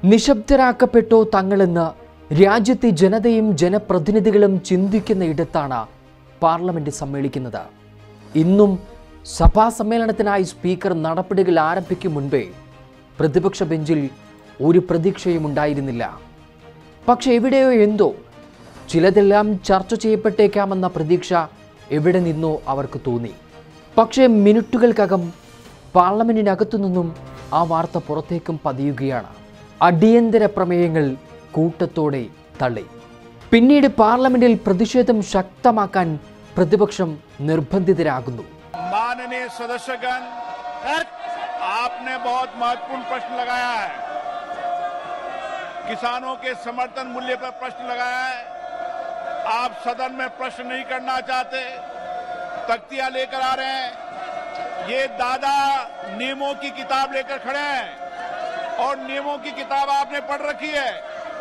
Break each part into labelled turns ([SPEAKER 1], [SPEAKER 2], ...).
[SPEAKER 1] നിശബ്ദരാക്കപ്പെട്ടോ തങ്ങളെന്ന് രാജ്യത്തെ ജനതയും ജനപ്രതിനിധികളും ചിന്തിക്കുന്ന ഇടത്താണ് പാർലമെന്റ് സമ്മേളിക്കുന്നത് ഇന്നും സഭാ സമ്മേളനത്തിനായി സ്പീക്കർ നടപടികൾ ആരംഭിക്കും മുൻപേ പ്രതിപക്ഷ ബെഞ്ചിൽ ഒരു പ്രതീക്ഷയും ഉണ്ടായിരുന്നില്ല പക്ഷെ എവിടെയോ എന്തോ ചിലതെല്ലാം ചർച്ച ചെയ്യപ്പെട്ടേക്കാമെന്ന പ്രതീക്ഷ എവിടെ നിന്നോ അവർക്ക് തോന്നി പക്ഷേ മിനിറ്റുകൾക്കകം പാർലമെന്റിനകത്തു നിന്നും ആ വാർത്ത പുറത്തേക്കും പതിയുകയാണ് അടിയന്തര പ്രമേയങ്ങൾ കൂട്ടത്തോടെ തള്ളി പിന്നീട് പാർലമെന്റിൽ പ്രതിഷേധം ശക്തമാക്കാൻ പ്രതിപക്ഷം നിർബന്ധിതരാകുന്നു
[SPEAKER 2] माननीय सदस्यगण आपने बहुत महत्वपूर्ण प्रश्न लगाया है किसानों के समर्थन मूल्य पर प्रश्न लगाया है आप सदन में प्रश्न नहीं करना चाहते तख्तियां लेकर आ रहे हैं ये दादा नियमों की किताब लेकर खड़े हैं और नियमों की किताब आपने पढ़ रखी है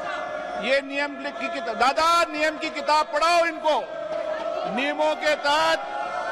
[SPEAKER 2] ये नियम की किताब दादा नियम की किताब पढ़ाओ इनको नियमों के तहत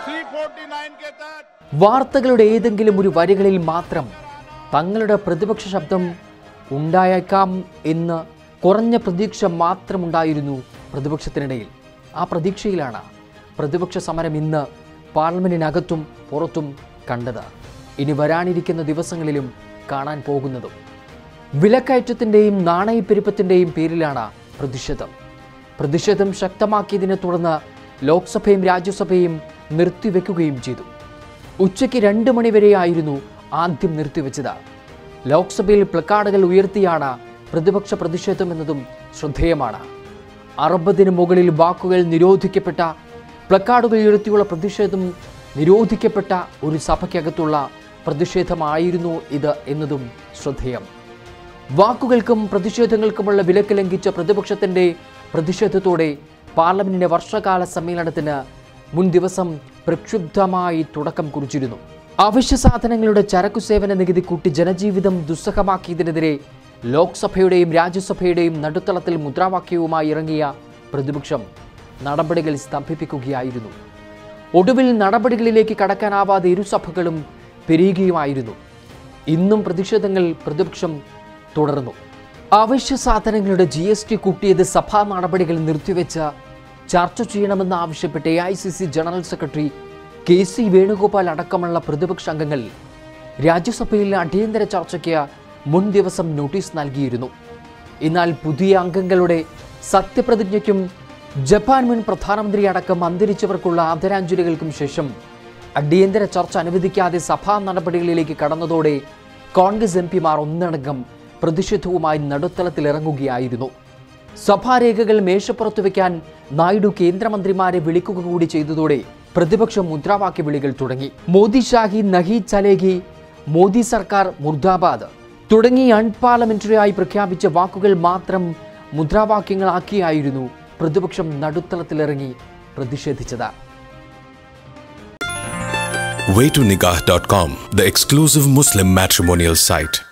[SPEAKER 2] 349 के तहत
[SPEAKER 1] വാർത്തകളുടെ ഏതെങ്കിലും ഒരു വരികളിൽ മാത്രം തങ്ങളുടെ പ്രതിപക്ഷ ശബ്ദം ഉണ്ടായേക്കാം എന്ന് കുറഞ്ഞ പ്രതീക്ഷ മാത്രമുണ്ടായിരുന്നു പ്രതിപക്ഷത്തിനിടയിൽ ആ പ്രതീക്ഷയിലാണ് പ്രതിപക്ഷ സമരം ഇന്ന് പാർലമെന്റിനകത്തും പുറത്തും കണ്ടത് ഇനി വരാനിരിക്കുന്ന ദിവസങ്ങളിലും കാണാൻ പോകുന്നതും വിലക്കയറ്റത്തിൻ്റെയും നാണയപ്പെരുപ്പത്തിൻ്റെയും പേരിലാണ് പ്രതിഷേധം പ്രതിഷേധം ശക്തമാക്കിയതിനെ തുടർന്ന് ലോക്സഭയും രാജ്യസഭയും നിർത്തിവെക്കുകയും ചെയ്തു ഉച്ചയ്ക്ക് രണ്ട് മണിവരെയായിരുന്നു ആദ്യം നിർത്തിവെച്ചത് ലോക്സഭയിൽ പ്ലക്കാർഡുകൾ ഉയർത്തിയാണ് പ്രതിപക്ഷ പ്രതിഷേധം എന്നതും ശ്രദ്ധേയമാണ് അറുപതിന് മുകളിൽ വാക്കുകൾ നിരോധിക്കപ്പെട്ട പ്ലക്കാർഡുകൾ ഉയർത്തിയുള്ള പ്രതിഷേധം നിരോധിക്കപ്പെട്ട ഒരു സഭയ്ക്കകത്തുള്ള പ്രതിഷേധമായിരുന്നു ഇത് എന്നതും ശ്രദ്ധേയം വാക്കുകൾക്കും പ്രതിഷേധങ്ങൾക്കുമുള്ള വിലക്ക് ലംഘിച്ച പ്രതിപക്ഷത്തിന്റെ പ്രതിഷേധത്തോടെ പാർലമെന്റിന്റെ വർഷകാല സമ്മേളനത്തിന് മുൻ ദിവസം പ്രക്ഷുബ്ധമായി തുടക്കം കുറിച്ചിരുന്നു അവശ്യ സാധനങ്ങളുടെ ചരക്കു സേവന നികുതി കൂട്ടി ജനജീവിതം ദുസ്സഹമാക്കിയതിനെതിരെ ലോക്സഭയുടെയും രാജ്യസഭയുടെയും നടുത്തളത്തിൽ മുദ്രാവാക്യവുമായി ഇറങ്ങിയ പ്രതിപക്ഷം നടപടികൾ സ്തംഭിപ്പിക്കുകയായിരുന്നു ഒടുവിൽ നടപടികളിലേക്ക് കടക്കാനാവാതെ ഇരുസഭകളും പെരുകുകയുമായിരുന്നു ഇന്നും പ്രതിഷേധങ്ങൾ പ്രതിപക്ഷം തുടർന്നു അവശ്യ സാധനങ്ങളുടെ ജി എസ് ടി കൂട്ടിയത് സഭാ നടപടികൾ നിർത്തിവെച്ച് ചർച്ച ചെയ്യണമെന്ന് ആവശ്യപ്പെട്ട് A I C C general secretary K C Venugopal അടക്കമുള്ള പ്രതിപക്ഷ അംഗങ്ങൾ രാജ്യസഭയിൽ അടിയന്തര ചർച്ചയ്ക്ക് മുൻ ദിവസം നോട്ടീസ് നൽകിയിരുന്നു എന്നാൽ പുതിയ അംഗങ്ങളുടെ സത്യപ്രതിജ്ഞയ്ക്കും ജപ്പാൻ മുൻ പ്രധാനമന്ത്രി അടക്കം അന്തരിച്ചവർക്കുള്ള ആദരാഞ്ജലികൾക്കും ശേഷം അടിയന്തര ചർച്ച അനുവദിക്കാതെ സഭാ നടപടികളിലേക്ക് കടന്നതോടെ കോൺഗ്രസ് എം പിമാർ ഒന്നടങ്കം പ്രതിഷേധവുമായി നടുത്തളത്തിലിറങ്ങുകയായിരുന്നു സഭാരേഖകൾ മേശപ്പുറത്ത് വെക്കാൻ നായിഡു കേന്ദ്രമന്ത്രിമാരെ വിളിക്കുക കൂടി ചെയ്തതോടെ പ്രതിപക്ഷം മുദ്രാവാക്യ വിളികൾ തുടങ്ങി മോദി ഷാഹി നഹി ചലേഗി മോദി സർക്കാർ മുർദാബാദ് തുടങ്ങി അൺപാർലമെന്ററിയായി പ്രഖ്യാപിച്ച വാക്കുകൾ മാത്രം മുദ്രാവാക്യങ്ങളാക്കിയായിരുന്നു പ്രതിപക്ഷം നടുത്തളത്തിലിറങ്ങി പ്രതിഷേധിച്ചത്
[SPEAKER 3] waytonikah.com, the exclusive Muslim matrimonial site.